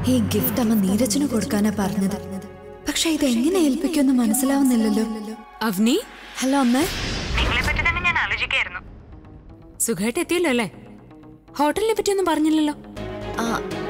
ഈ ഗിഫ്റ്റ് അമ്മ നീരജിന് കൊടുക്കാനാ പറഞ്ഞത് പക്ഷെ ഇത് എങ്ങനെ ഏൽപ്പിക്കുമെന്ന് മനസ്സിലാവുന്നില്ലല്ലോ അവനി ഹലോ അമ്മേ നിങ്ങളെ പറ്റി തന്നെ ഞാൻ ആലോചിക്കായിരുന്നു സുഖമായിട്ട് എത്തിയല്ലോ അല്ലേ ഹോട്ടലിനെ പറ്റിയൊന്നും പറഞ്ഞില്ലല്ലോ ആ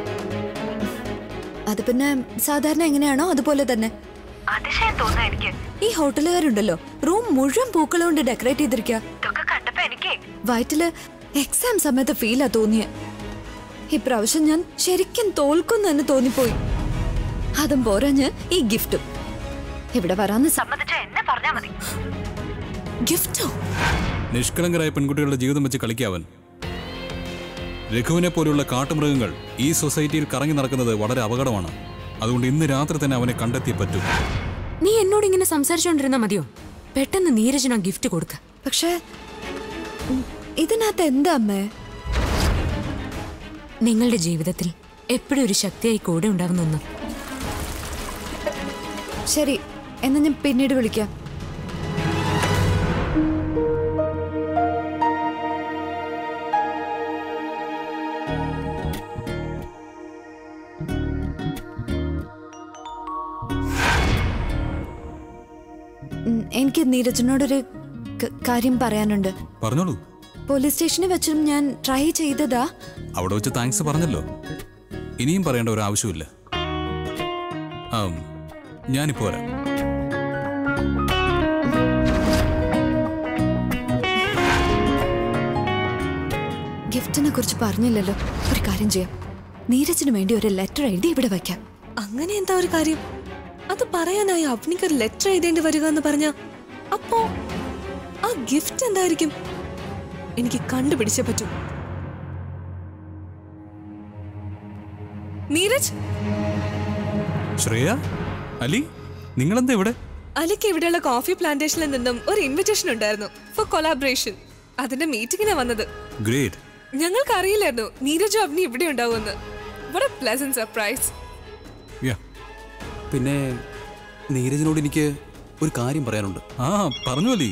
അത് പിന്നെ സാധാരണ എങ്ങനെയാണോ അതുപോലെ തന്നെ അതിശയം തോന്നുന്നു എനിക്ക് ഈ ഹോട്ടലുകാരുണ്ടല്ലോ റൂം മുഴുവൻ പൂക്കൾ കൊണ്ട് ഡെക്കറേറ്റ് ചെയ്തിരിക്കുക ഇതൊക്കെ കണ്ടപ്പോ എനിക്ക് വയറ്റില് എക്സാം സമയത്ത് ഫീലാ തോന്നിയ ഇപ്രാവശ്യം ഞാൻ ശരിക്കും തോൽക്കും തന്നെ തോന്നിപ്പോയി അതും പോരാഞ്ഞ് ഈ ഗിഫ്റ്റും ഇവിടെ വരാന്ന് സ- സമ്മതിച്ച എന്നെ പറഞ്ഞാ മതി ഗിഫ്റ്റോ നിഷ്കളങ്കരായ പെൺകുട്ടികളുടെ ജീവിതം വെച്ച് കളിക്കാവൻ രഘുവിനെ പോലുള്ള കാട്ടുമൃഗങ്ങൾ ഈ സൊസൈറ്റിയിൽ കറങ്ങി നടക്കുന്നത് വളരെ അപകടമാണ് അതുകൊണ്ട് ഇന്ന് രാത്രി തന്നെ അവനെ കണ്ടെത്തിയേ പറ്റൂ നീ എന്നോട് ഇങ്ങനെ സംസാരിച്ചോണ്ടിരുന്നാ മതിയോ പെട്ടെന്ന് നീരജിന് ആ ഗിഫ്റ്റ് കൊടുക്ക പക്ഷേ ഉം, ഇതിനകത്ത് എന്താ അമ്മേ നിങ്ങളുടെ ജീവിതത്തിൽ എപ്പോഴും ഒരു ശക്തിയായി കൂടെ ഉണ്ടാവുന്ന ഒന്ന് ശരി എന്നാ ഞാൻ പിന്നീട് വിളിക്കാം ഉം, എനിക്ക് നീരജിനോടൊരു ക- കാര്യം പറയാനുണ്ട് പറഞ്ഞോളൂ പോലീസ് സ്റ്റേഷനിൽ വെച്ചും ഞാൻ ട്രൈ ചെയ്തതാ അവിടെ വെച്ച് താങ്ക്സ് പറഞ്ഞല്ലോ ഇനിയും പറയേണ്ട ഒരു ആവശ്യമില്ല ആ ഞാനിപ്പോ വരാം ഗിഫ്റ്റിനെ കുറിച്ച് പറഞ്ഞില്ലല്ലോ ഒരു കാര്യം ചെയ്യാം നീരജിന് വേണ്ടി ഒരു ലെറ്റർ എഴുതി ഇവിടെ വയ്ക്കാം അങ്ങനെ എന്താ ഒരു കാര്യം അത് പറയാനായി അവനിക്ക് ഒരു ലെറ്റർ എഴുതേണ്ടി വരിക എന്ന് പറഞ്ഞ അപ്പോ ആ ഗിഫ്റ്റ് എന്തായിരിക്കും എനിക്ക് കണ്ടുപിടിച്ചേ പറ്റൂ നീരജ് ശ്രേയ അലി നിങ്ങളെന്താ ഇവിടെ അലിക്ക് ഇവിടെയുള്ള കോഫി പ്ലാന്റേഷനിൽ നിന്നും ഒരു ഇൻവിറ്റേഷൻ ഉണ്ടായിരുന്നു ഫോർ കൊളാബറേഷൻ അതിന്റെ മീറ്റിംഗിനാ വന്നത് ഗ്രേറ്റ് ഞങ്ങൾക്ക് അറിയില്ലായിരുന്നു നീരജ് അവനി ഇവിടെ ഉണ്ടാവുമെന്ന് വളരെ പ്ലസന്റ് സർപ്രൈസ് യാ പിന്നെ നീരജിനോട് എനിക്ക് ഒരു കാര്യം പറയാനുണ്ട് ആ പറഞ്ഞു അലി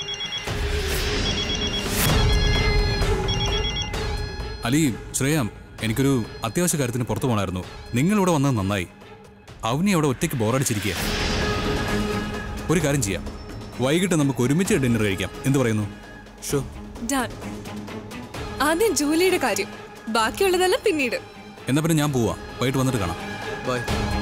അലി ശ്രേയ എനിക്കൊരു അത്യാവശ്യ കാര്യത്തിന് പുറത്തു പോകണമായിരുന്നു നിങ്ങൾ ഇവിടെ വന്നത് നന്നായി അവനി അവിടെ ഒറ്റയ്ക്ക് ബോറടിച്ചിരിക്കുക ഒരു കാര്യം ചെയ്യാം വൈകിട്ട് നമുക്ക് ഒരുമിച്ച് ഡിന്നർ കഴിക്കാം എന്ത് പറയുന്നു ഷോ ഡൺ ആദ്യം ജൂലിയുടെ കാര്യം ബാക്കിയുള്ളതെല്ലാം പിന്നീട് എന്നാ പിന്നെ ഞാൻ പോവാ വൈകിട്ട് വന്നിട്ട് കാണാം ബൈ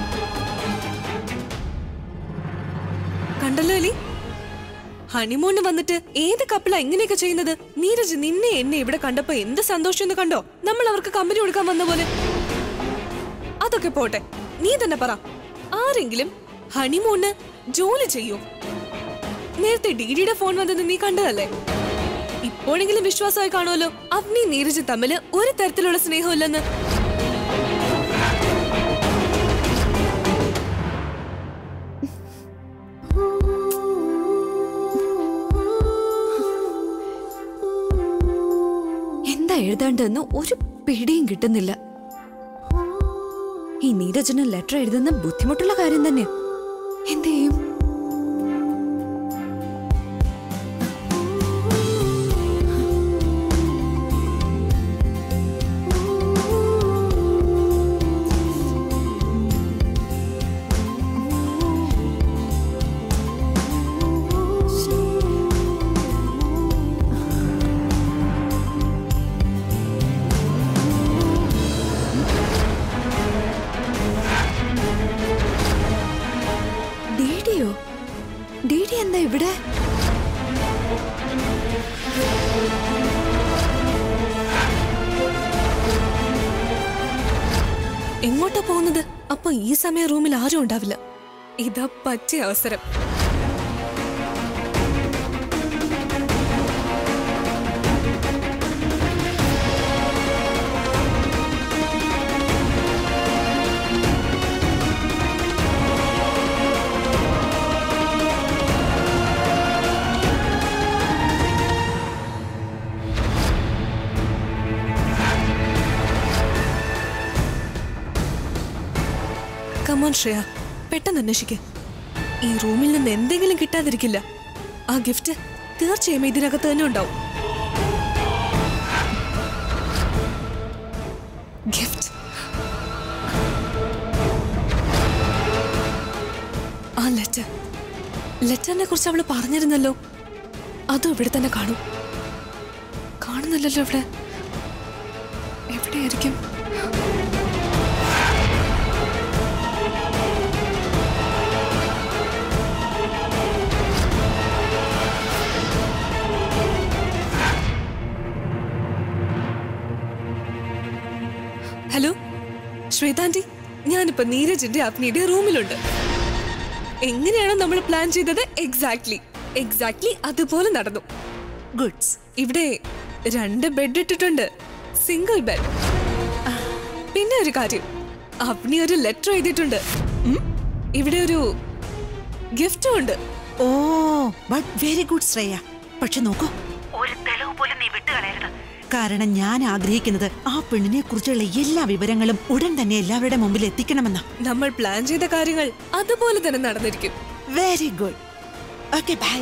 കണ്ടല്ലോ അലി ഹണിമൂണ് വന്നിട്ട് ഏത് കപ്പിളാ ഇങ്ങനെയൊക്കെ ചെയ്യുന്നത് നീരജ് നിന്നെ എന്നെ ഇവിടെ കണ്ടപ്പോ എന്ത് സന്തോഷം എന്ന് കണ്ടോ നമ്മൾ അവർക്ക് കമ്പനി കൊടുക്കാൻ വന്ന പോലെ അതൊക്കെ പോട്ടെ നീ തന്നെ പറ ആരെങ്കിലും ഹണിമൂണ് ജോലി ചെയ്യൂ നേരത്തെ ഡിഡിയുടെ ഫോൺ വന്നത് നീ കണ്ടതല്ലേ ഇപ്പോഴെങ്കിലും വിശ്വാസമായി കാണുമല്ലോ അവനി നീരജ് തമ്മില് ഒരു തരത്തിലുള്ള സ്നേഹമില്ലെന്ന് എന്താ എഴുതാണ്ടെന്ന് ഒരു പിടിയും കിട്ടുന്നില്ല ഈ നീരജിന് ലെറ്റർ എഴുതുന്ന ബുദ്ധിമുട്ടുള്ള കാര്യം തന്നെ എന്ത് ചെയ്യും ഡിഡിയോ ഡിഡി എന്താ ഇവിടെ എങ്ങോട്ടാ പോകുന്നത് അപ്പൊ ഈ സമയം റൂമിൽ ആരും ഉണ്ടാവില്ല ഇതാ പറ്റിയ അവസരം കമോൺ ശ്രേയ പെട്ടെന്ന് അന്വേഷിക്ക ഈ റൂമിൽ നിന്ന് എന്തെങ്കിലും കിട്ടാതിരിക്കില്ല ആ ഗിഫ്റ്റ് തീർച്ചയായും ഇതിനകത്ത് തന്നെ ഉണ്ടാവും ഗിഫ്റ്റ് കുറിച്ച് അവള് പറഞ്ഞിരുന്നല്ലോ അതും ഇവിടെ തന്നെ കാണും കാണുന്നില്ലല്ലോ ഇവിടെ എവിടെയായിരിക്കും ഹലോ ശ്വേതാന്റി ഞാനിപ്പോ നീരജിന്റെ അഗ്നിയുടെ റൂമിലുണ്ട് എങ്ങനെയാണോ നമ്മൾ പ്ലാൻ ചെയ്തത് എക്സാക്ട്ലി എക്സാക്ട്ലി അതുപോലെ നടന്നു ഗുഡ്സ് ഇവിടെ രണ്ട് ബെഡ് ഇട്ടിട്ടുണ്ട് സിംഗിൾ ബെഡ് പിന്നെ ഒരു കാര്യം അഗ്നി ഒരു ലെറ്റർ എഴുതിയിട്ടുണ്ട് ഉം? ഇവിടെ ഒരു ഗിഫ്റ്റും ഉണ്ട് ഓ ബട്ട് വെരി ഗുഡ് ശ്രേയ പക്ഷെ നോക്കൂ ഒരു തെളിവ് പോലും നീ വിട്ടുകളയരുത് കാരണം ഞാൻ ആഗ്രഹിക്കുന്നത് ആ പെണ്ണിനെ കുറിച്ചുള്ള എല്ലാ വിവരങ്ങളും ഉടൻ തന്നെ എല്ലാവരുടെ മുമ്പിൽ എത്തിക്കണമെന്നാ നമ്മൾ പ്ലാൻ ചെയ്ത കാര്യങ്ങൾ അതുപോലെ തന്നെ നടന്നിരിക്കും very good okay bye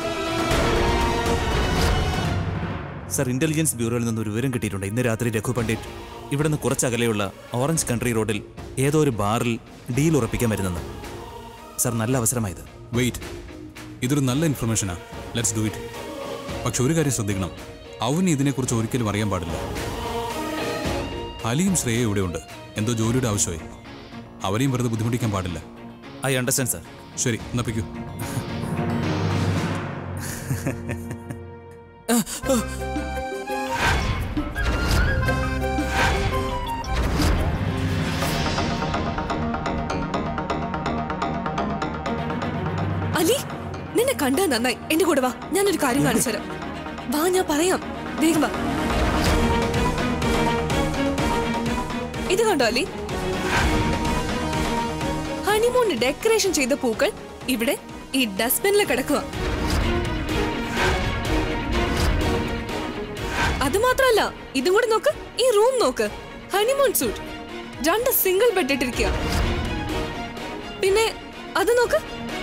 sir intelligence ബ്യൂറോയിൽ നിന്ന് ഒരു വിവരം കിട്ടിയിട്ടുണ്ട് ഇന്ന് രാത്രി രഘു പണ്ഡിറ്റ് ഇവിടെ നിന്ന് കുറച്ചകലെയുള്ള ഓറഞ്ച് കൺട്രി റോഡിൽ ഏതോ ഒരു ബാറിൽ ഡീൽ ഉറപ്പിക്കാൻ വരുന്നെന്ന് സർ നല്ല അവസരമായത് വെയിറ്റ് ഇതൊരു നല്ല ഇൻഫർമേഷനാ ലെറ്റ്സ് ഡു ഇറ്റ് പക്ഷെ ഒരു കാര്യം ശ്രദ്ധിക്കണം അവന് ഇതിനെക്കുറിച്ച് ഒരിക്കലും അറിയാൻ പാടില്ല അലിയും ശ്രേയ ഇവിടെയുണ്ട് എന്തോ ജോലിയുടെ ആവശ്യമായി അവരെയും വെറുതെ ബുദ്ധിമുട്ടിക്കാൻ പാടില്ല ഐ അണ്ടർസ്റ്റാൻഡ് സർ ശരി എന്നപ്പിക്കൂ അലി നിന്നെ കണ്ടാ നന്നായി എന്റെ കൂടെ വാ ഞാനൊരു കാര്യം കാണിച്ചു തരാം വാ ഞാൻ പറയാം വേഗം വാ ഇത് കണ്ടോ അലി ഹണിമൂൺ ഡെക്കറേഷൻ ചെയ്ത പൂക്കൾ ഇവിടെ ഈ ഡസ്റ്റ്ബിനിൽ കിടക്കുക അത് മാത്രല്ല ഇതും കൂടി നോക്ക് ഈ റൂം നോക്ക് ഹണിമൂൺ സൂട്ട് രണ്ട് സിംഗിൾ ബെഡ് ഇട്ടിരിക്കുക പിന്നെ അത് നോക്ക്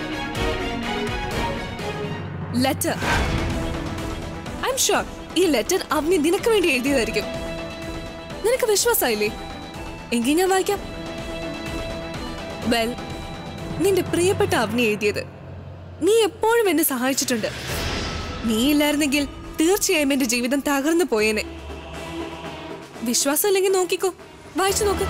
ലെറ്റർ ഐ എം ഷുവർ ഈ ലെറ്റർ അവനി നിനക്ക് വേണ്ടി എഴുതിയതായിരിക്കും നിനക്ക് വിശ്വാസമായില്ലേ എങ്കിൽ ഞാൻ വായിക്കാം വെൽ നിന്റെ പ്രിയപ്പെട്ട അവനി എഴുതിയത് നീ എപ്പോഴും എന്നെ സഹായിച്ചിട്ടുണ്ട് നീ ഇല്ലായിരുന്നെങ്കിൽ തീർച്ചയായും എന്റെ ജീവിതം തകർന്നു പോയേനെ വിശ്വാസം അല്ലെങ്കിൽ നോക്കിക്കോ വായിച്ചു നോക്ക്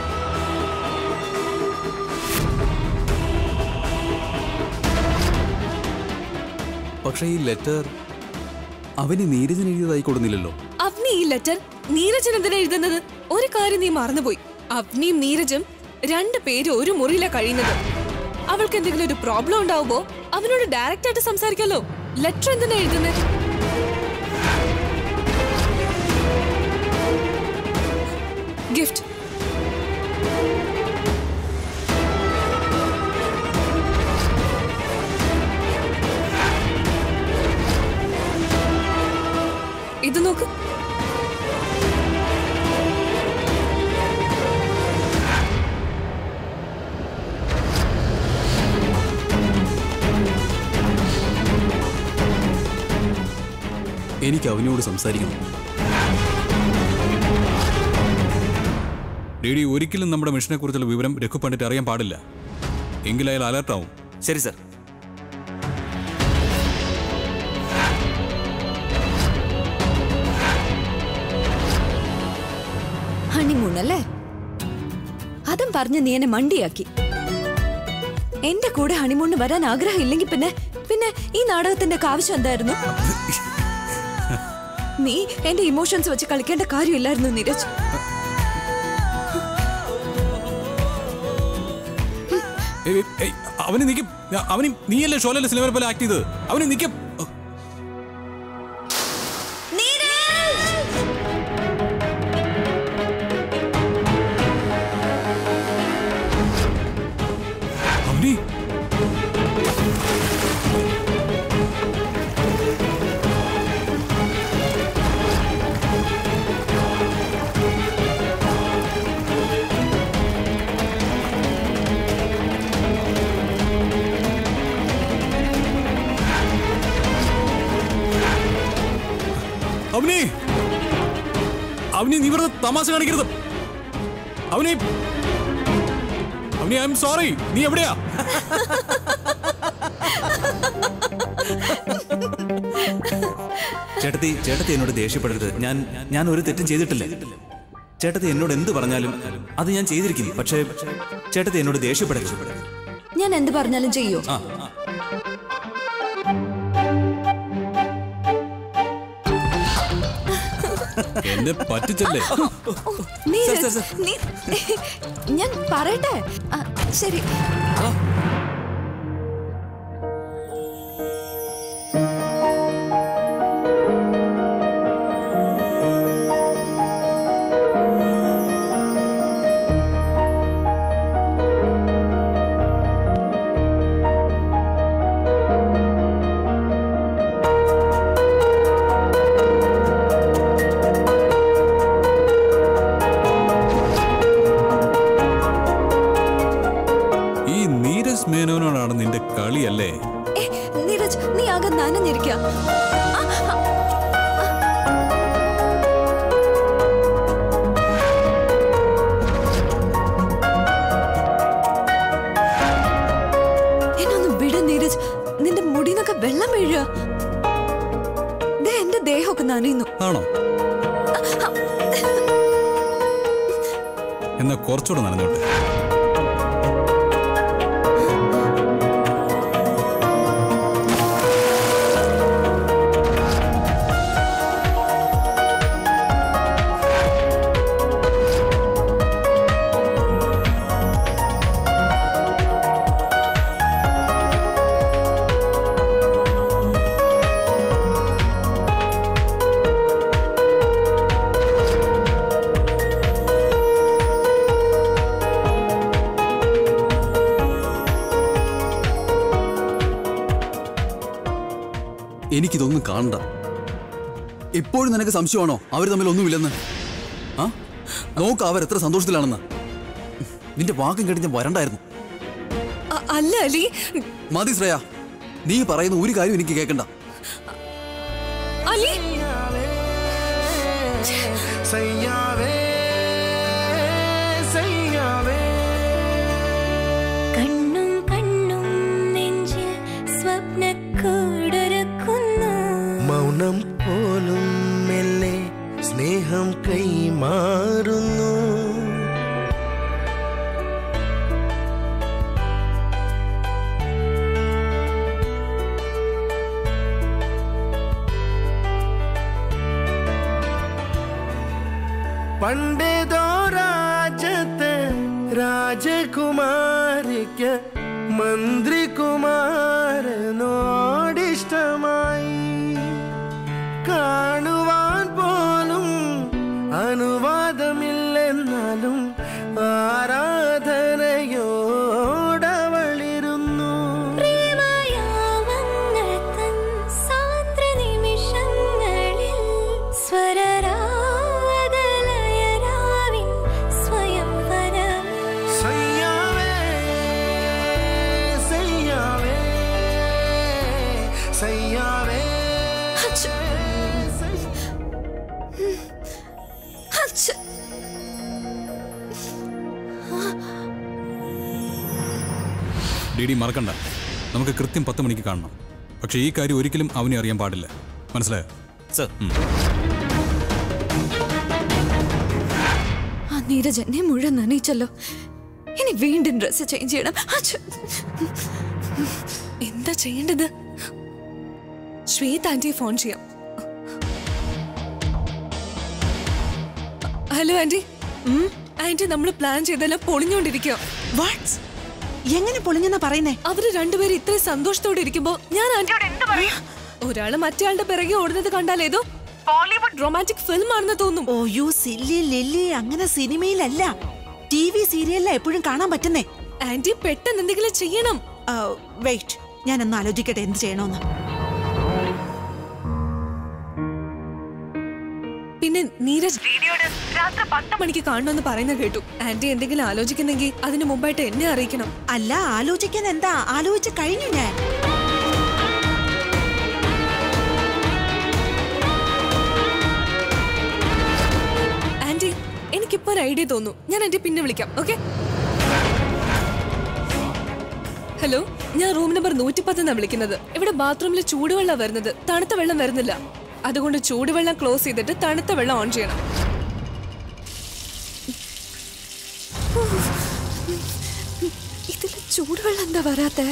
പക്ഷേ ഈ ലെറ്റർ അവന് നീരജൻ എഴുതിയതായി കൊടുന്നില്ലല്ലോ അവനി ഈ ലെറ്റർ നീരജൻ എന്തിനാ എഴുതുന്നത് ഒരു കാര്യം നീ മറന്നുപോയി അവനിയും നീരജും രണ്ട് പേര് ഒരു മുറിയിലാ കഴിയുന്നത് അവൾക്ക് എന്തെങ്കിലും ഒരു പ്രോബ്ലം ഉണ്ടാവുമ്പോ അവനോട് ഡയറക്റ്റ് ആയിട്ട് സംസാരിക്കാലോ ലെറ്റർ എന്തിനാ എഴുതുന്നത് ഗിഫ്റ്റ് ഇത് നോക്ക് എനിക്ക് അവനോട് സംസാരിക്കണം ഡി ഡി ഒരിക്കലും നമ്മുടെ മിഷനെ കുറിച്ചുള്ള വിവരം രഘു പണ്ഡിറ്റ് അറിയാൻ പാടില്ല എങ്കിൽ അയാൾ അലർട്ടാവും ശരി സർ ഹണിമൂൺ അല്ലേ അതും പറഞ്ഞ് നീ എന്നെ മണ്ടിയാക്കി എന്റെ കൂടെ ഹണിമൂണിന് വരാൻ ആഗ്രഹം ഇല്ലെങ്കിൽ പിന്നെ പിന്നെ ഈ നാടകത്തിന്റെ ഒക്കെ ആവശ്യം എന്തായിരുന്നു നീ എന്റെ ഇമോഷൻസ് വെച്ച് കളിക്കേണ്ട കാര്യമില്ലായിരുന്നു നീരജ് ഏയ്, ഏയ്, ഏയ്, അവന് നിൽക്കും അവന് നീയല്ലേ ഷോലല്ലേ സിനിമ പോലെ ആക്ട് ചെയ്തത് അവന് നിൽക്കും അവനി അവനി അവനി നീ വെറുതെ തമാശ കാണിക്കരുത് അവനി അവനി ഐ എം സോറി നീ എവിടെയാ ചേട്ടത്തി ചേട്ടത്തി എന്നോട് ദേഷ്യപ്പെടരുത് ഞാൻ ഞാൻ ഒരു തെറ്റും ചെയ്തിട്ടില്ല ചേട്ടത്തി എന്നോട് എന്ത് പറഞ്ഞാലും അത് ഞാൻ ചെയ്തിരിക്കും പക്ഷേ ചേട്ടത്തി എന്നോട് ദേഷ്യപ്പെടരുത് ഞാൻ എന്ത് പറഞ്ഞാലും ചെയ്യോ ആ എന്നെ പറ്റിച്ചല്ലേ നീരജ്, സർ, സർ. നീ ഞാൻ പറയട്ടെ ആ, ശരി ഈ നീരജ് മേനോനോടാണ് നിന്റെ കളിയല്ലേ ഏ, നീരജ് നീ ആകെ നനഞ്ഞിരിക്ക എന്നൊന്ന് വിട നീരജ് നിന്റെ മുടിന്നൊക്കെ വെള്ളം വീഴുക ദേ എന്റെ ദേഹമൊക്കെ നനയുന്നു ആണോ എന്നാ കുറച്ചുകൂടെ നനഞ്ഞോട്ടെ എനിക്കിതൊന്നും കാണണ്ട എപ്പോഴും നിനക്ക് സംശയമാണോ അവർ തമ്മിൽ ഒന്നുമില്ലെന്ന് ആ നോക്ക് അവർ എത്ര സന്തോഷത്തിലാണെന്ന് നിന്റെ വാക്കും കേട്ട് ഞാൻ വരണ്ടായിരുന്നു അ- അല്ല അലി മതി ശ്രേയ നീ പറയുന്ന ഒരു കാര്യം എനിക്ക് കേൾക്കണ്ട അലി കണ്ണും കണ്ണും നെഞ്ചിൽ സ്വപ്നക്കൂടൊരുക്കുന്നു മൗനം പോലും മെല്ലെ സ്നേഹം കൈമാറുന്നു പണ്ടേതോ രാജ്യത്തെ രാജകുമാരിക്ക് മന്ത്രികുമാരനോടിഷ്ടമായി കാണുവാൻ പോലും അനുവാദമില്ലെന്നാലും ആരാധനയോടവളിരുന്നു പ്രേമയാമങ്ങൾ തൻ സാന്ദ്ര നിമിഷങ്ങളിൽ സ്വരരാഗലയരാവിൻ സ്വയംവരം സയ്യാവേ സയ്യാവേ സയ്യാവേ അച്ഛ. അച്ഛ. ഡി ഡി മറക്കണ്ട നമുക്ക് കൃത്യം പത്ത് മണിക്ക് കാണണം പക്ഷേ ഈ കാര്യം ഒരിക്കലും അവനെ അറിയാൻ പാടില്ല മനസ്സിലായോ സർ ആ നീരജ് എന്നെ മുഴുവൻ നനയിച്ചല്ലോ ഇനി വീണ്ടും ഡ്രസ്സ് ചേഞ്ച് ചെയ്യണം അച്ഛ. എന്താ ചെയ്യേണ്ടത് ശ്വേത ആന്റിയെ ഫോൺ ചെയ്യാം ഹലോ ആന്റി ആന്റി നമ്മൾ പ്ലാൻ ചെയ്തെല്ലാം പൊളിഞ്ഞോണ്ടിരിക്കുക വാട്ട്സ് എങ്ങനെ പൊളിഞ്ഞെന്നാ പറയുന്നേ അവര് രണ്ടുപേരും ഇത്രയും സന്തോഷത്തോടെ ഇരിക്കുമ്പോ ഞാൻ ആന്റിയോട് എന്ത് പറയും ഒരാള് മറ്റേയാളുടെ പിറകെ ഓടുന്നത് കണ്ടാൽ ഏതോ ബോളിവുഡ് റൊമാൻറ്റിക് ഫിലിം ആണെന്ന് തോന്നും ഓ യു സില്ലി ലില്ലി അങ്ങനെ സിനിമയിലല്ല ടി വി സീരിയലില എപ്പോഴും കാണാൻ പറ്റുന്നേ ആന്റി പെട്ടെന്ന് എന്തെങ്കിലും ചെയ്യണം വെയിറ്റ് ഞാനൊന്ന് ആലോചിക്കട്ടെ എന്ത് ചെയ്യണമെന്ന് പിന്നെ നീരജ് വീഡിയോട് രാത്രി പത്ത് മണിക്ക് കാണണമെന്ന് പറയുന്ന കേട്ടു ആന്റി എന്തെങ്കിലും ആലോചിക്കുന്നെങ്കിൽ അതിന് മുമ്പായിട്ട് എന്നെ അറിയിക്കണം അല്ല ആലോചിക്കാൻ എന്താ ആലോചിച്ച് കഴിഞ്ഞു ഞാൻ ആന്റി എനിക്കിപ്പോ ഒരു ഐഡിയ തോന്നുന്നു ഞാൻ ആന്റി പിന്നെ വിളിക്കാം ഓക്കെ ഹലോ ഞാൻ റൂം നമ്പർ നൂറ്റിപ്പത്തെന്നാ വിളിക്കുന്നത് ഇവിടെ ബാത്റൂമിൽ ചൂടുവെള്ളം വരുന്നത് തണുത്ത വെള്ളം വരുന്നില്ല അതുകൊണ്ട് ചൂടുവെള്ളം ക്ലോസ് ചെയ്തിട്ട് തണുത്ത വെള്ളം ഓൺ ചെയ്യണം ഇതിൽ ചൂടുവെള്ളം എന്താ വരാത്തെ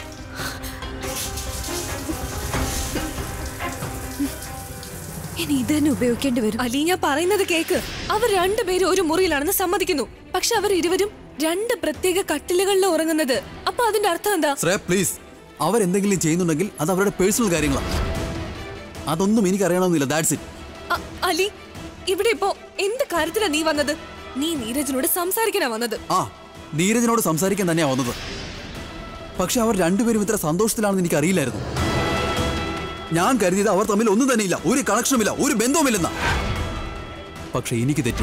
ഇനി ഇത് തന്നെ ഉപയോഗിക്കേണ്ടി വരും അലി ഞാൻ പറയുന്നത് കേക്ക് അവർ രണ്ടുപേരും ഒരു മുറിയിലാണെന്ന് സമ്മതിക്കുന്നു പക്ഷെ അവർ ഇരുവരും രണ്ട് പ്രത്യേക കട്ടിലുകളിൽ ഉറങ്ങുന്നത് അപ്പൊ അതിന്റെ അർത്ഥം എന്താ ശ്രേയ പ്ലീസ് അവരെന്തെങ്കിലും ചെയ്യുന്നുണ്ടെങ്കിൽ അത് അവരുടെ പേഴ്സണൽ കാര്യങ്ങളാണ് അതൊന്നും എനിക്ക് അറിയണമെന്നില്ല ദാറ്റ്സ് ഇറ്റ് അ- അലി ഇവിടെ ഇപ്പോ എന്ത് കാര്യത്തിലാ നീ വന്നത് നീ നീരജിനോട് സംസാരിക്കാനാ വന്നത് ആ നീരജിനോട് സംസാരിക്കാൻ തന്നെയാ വന്നത് പക്ഷെ അവർ രണ്ടുപേരും ഇത്ര സന്തോഷത്തിലാണെന്ന് എനിക്ക് അറിയില്ലായിരുന്നു ഞാൻ കരുതിയത് അവർ തമ്മിൽ ഒന്നും തന്നെയില്ല ഒരു കണക്ഷനുമില്ല ഒരു ബന്ധവുമില്ലെന്ന പക്ഷെ എനിക്ക് തെറ്റി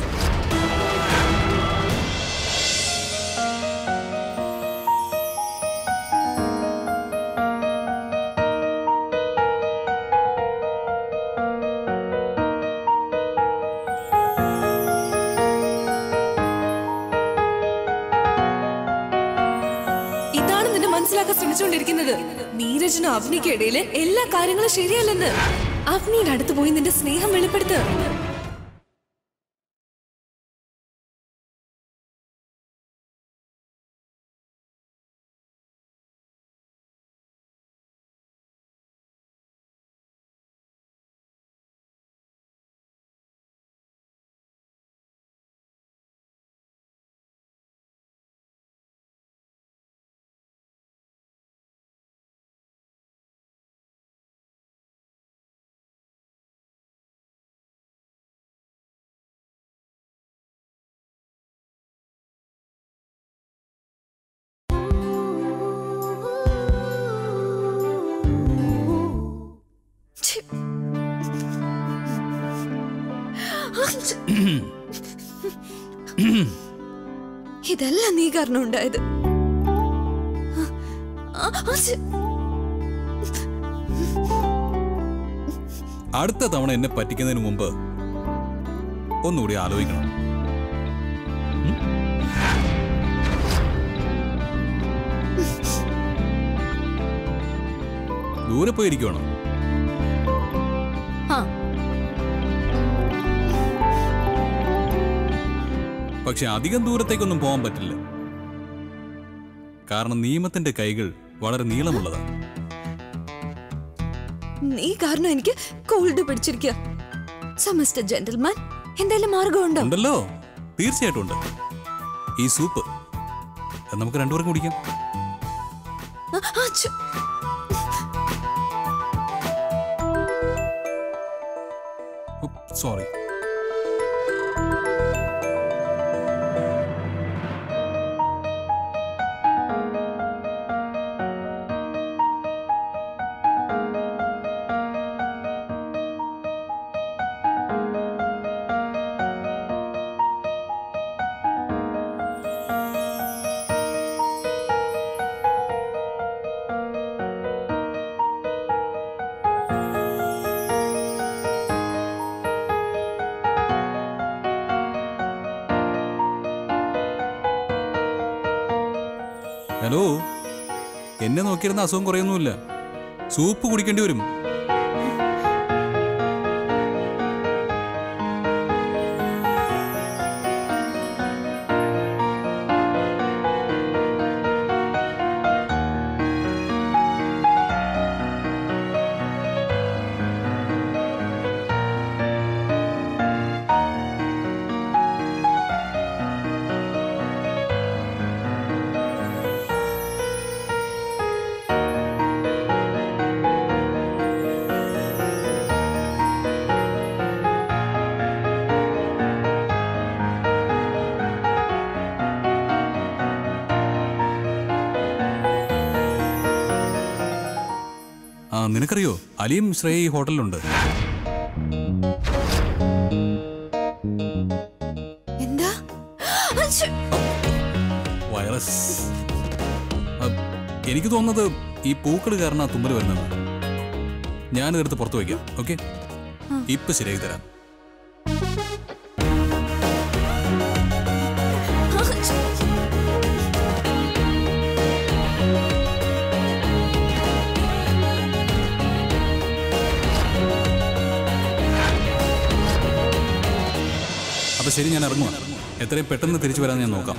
ഇതാണ് നിന്നെ മനസ്സിലാക്കാൻ ശ്രമിച്ചുകൊണ്ടിരിക്കുന്നത് നീരജിനും അവനിക്കും ഇടയില് എല്ലാ കാര്യങ്ങളും ശരിയല്ലെന്ന് അവനിയുടെ അടുത്ത് പോയി നിന്റെ സ്നേഹം വെളിപ്പെടുത്ത് ഛി. ഇതെല്ലാം നീ കാരണം ഉണ്ടായത് ആ, ആ, ഛി. അടുത്ത തവണ എന്നെ പറ്റിക്കുന്നതിന് മുമ്പ് ഒന്നുകൂടി ആലോചിക്കണം ഉം? ദൂരെ പോയിരിക്കുവാണോ ആ പക്ഷെ അധികം ദൂരത്തേക്കൊന്നും പോകാൻ പറ്റില്ല കാരണം നിയമത്തിന്റെ കൈകൾ വളരെ നീളമുള്ളതാണ് നീ കാരണം എനിക്ക് കോൾഡ് പിടിച്ചിരിക്കുക മിസ്റ്റർ ജെന്റിൽമാൻ എന്തായാലും മാർഗമുണ്ടോ ഉണ്ടല്ലോ തീർച്ചയായിട്ടും ഉണ്ട് ഈ സൂപ്പ് അത് നമുക്ക് രണ്ടുപേർക്കും കുടിക്കാം ആ, ആ, ഛെ. സോറി ഹലോ എന്നെ നോക്കിയിരുന്ന അസുഖം കുറയൊന്നുമില്ല സൂപ്പ് കുടിക്കേണ്ടി വരും ആ നിനക്കറിയോ അലിയും ശ്രേയ ഈ ഹോട്ടലിലുണ്ട് എന്താ ആ, ഛെ. വൈറസ് ആ, എനിക്ക് തോന്നുന്നത് ഈ പൂക്കൾ കാരണം തുമ്മൽ വരുന്നത് ഞാനിതെടുത്ത് പുറത്ത് വയ്ക്കാം ഓക്കെ ഇപ്പൊ ശരിയാക്കി തരാം ആ, ഛെ. അപ്പൊ ശരി ഞാൻ ഇറങ്ങുക എത്രയും പെട്ടെന്ന് തിരിച്ചു വരാൻ ഞാൻ നോക്കാം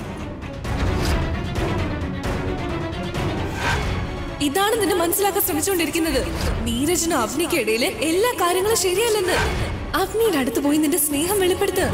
ഇതാണ് നിന്നെ മനസ്സിലാക്കാൻ ശ്രമിച്ചുകൊണ്ടിരിക്കുന്നത് നീരജിനും അവനിക്കും ഇടയില് എല്ലാ കാര്യങ്ങളും ശരിയല്ലെന്ന് അവനിയുടെ അടുത്ത് പോയി നിന്റെ സ്നേഹം വെളിപ്പെടുത്ത്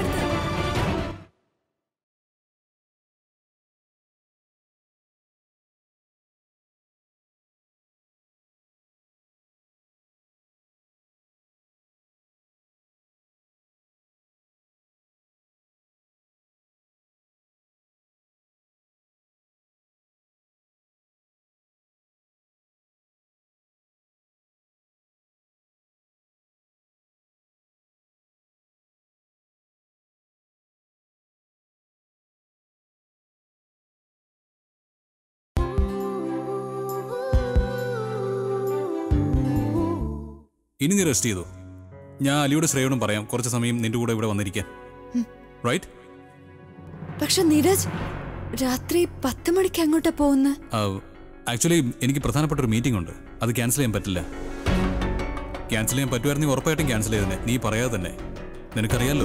ഇനി നീ റെസ്റ്റ് ചെയ്തു ഞാൻ അലിയോട് ശ്രേയോടും പറയാം കുറച്ച് സമയം നിന്റെ കൂടെ ഇവിടെ വന്നിരിക്കാൻ റൈറ്റ് പക്ഷെ നീരജ് രാത്രി പത്ത് മണിക്ക് അങ്ങോട്ടാ പോകുന്ന ആക്ച്വലി എനിക്ക് പ്രധാനപ്പെട്ട ഒരു മീറ്റിംഗ് ഉണ്ട് അത് ക്യാൻസൽ ചെയ്യാൻ പറ്റില്ല ക്യാൻസൽ ചെയ്യാൻ പറ്റുമായിരുന്നെങ്കിൽ ഉറപ്പായിട്ടും ക്യാൻസൽ ചെയ്തന്നെ നീ പറയാതെ തന്നെ നിനക്കറിയാലോ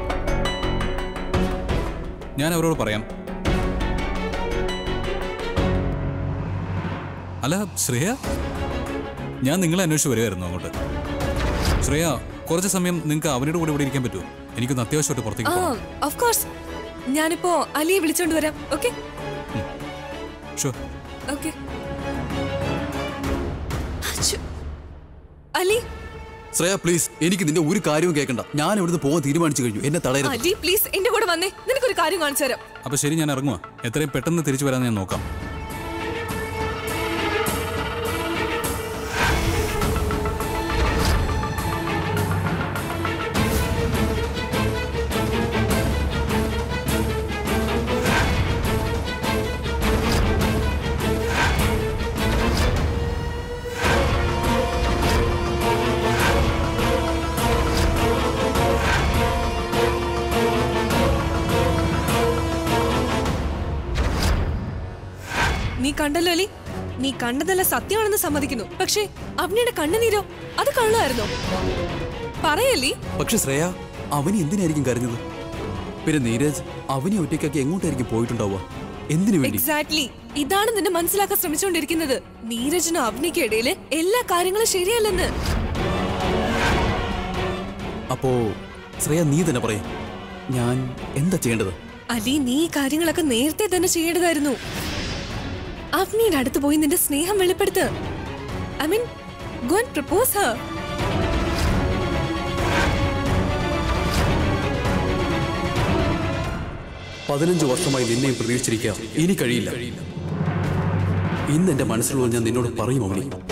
ഞാൻ അവരോട് പറയാം അല്ല ശ്രേയ ഞാൻ നിങ്ങളെ അന്വേഷിച്ച് വരുമായിരുന്നു അങ്ങോട്ട് ശ്രേയ കുറച്ച് സമയം നിങ്ങൾക്ക് അവരുടെ കൂടെ ഇവിടെ ഇരിക്കാൻ പറ്റുമോ എനിക്കൊന്ന് അത്യാവശ്യമായിട്ട് പുറത്തേക്ക് ആ പോകണം ഓഫ് കോഴ്സ് ഞാനിപ്പോ അലിയെ വിളിച്ചോണ്ട് വരാം okay sure okay Ali Shreya please എനിക്ക് നിന്റെ ഒരു കാര്യവും കേൾക്കണ്ട ഞാൻ ഇവിടുന്ന് പോകാൻ തീരുമാനിച്ചു കഴിഞ്ഞു എന്നെ തടയരുത് അലി പ്ലീസ് എന്റെ കൂടെ വന്നേ നിനക്കൊരു കാര്യം കാണിച്ചു തരാം അപ്പൊ ശരി ഞാൻ ഇറങ്ങുക എത്രയും പെട്ടെന്ന് തിരിച്ചു വരാൻ ഞാൻ നോക്കാം നീ കണ്ടല്ലോ അലി നീ കണ്ടതല്ല സത്യമാണെന്ന് സമ്മതിക്കുന്നു പക്ഷേ അവനിയുടെ കണ്ണുനീരോ അത് കള്ളായിരുന്നോ പറയല്ലേ പക്ഷെ ശ്രേയ അവന് എന്തിനായിരിക്കും കരഞ്ഞത് പിന്നെ നീരജ് അവനെ ഒറ്റയ്ക്കാക്കി എങ്ങോട്ടായിരിക്കും പോയിട്ടുണ്ടാവുക എന്തിനു വേണ്ടി എക്സാക്ട്ലി ഇതാണ് നിന്നെ മനസ്സിലാക്കാൻ ശ്രമിച്ചുകൊണ്ടിരിക്കുന്നത് നീരജിനും അവനിക്കും ഇടയില് എല്ലാ കാര്യങ്ങളും ശരിയല്ലെന്ന് അപ്പോ ശ്രേയ നീ തന്നെ പറയും ഞാൻ എന്താ ചെയ്യേണ്ടത് അലി നീ ഈ കാര്യങ്ങളൊക്കെ നേരത്തെ തന്നെ ചെയ്യേണ്ടതായിരുന്നു അവനിയുടെ അടുത്ത് പോയി നിന്റെ സ്നേഹം വെളിപ്പെടുത്ത് I mean go and propose her പതിനഞ്ച് വർഷമായി നിന്നെയും പ്രതീക്ഷിച്ചിരിക്കാം ഇനി കഴിയില്ല ഇന്ന് എന്റെ മനസ്സിലുള്ളത് ഞാൻ നിന്നോട് പറയും അവനി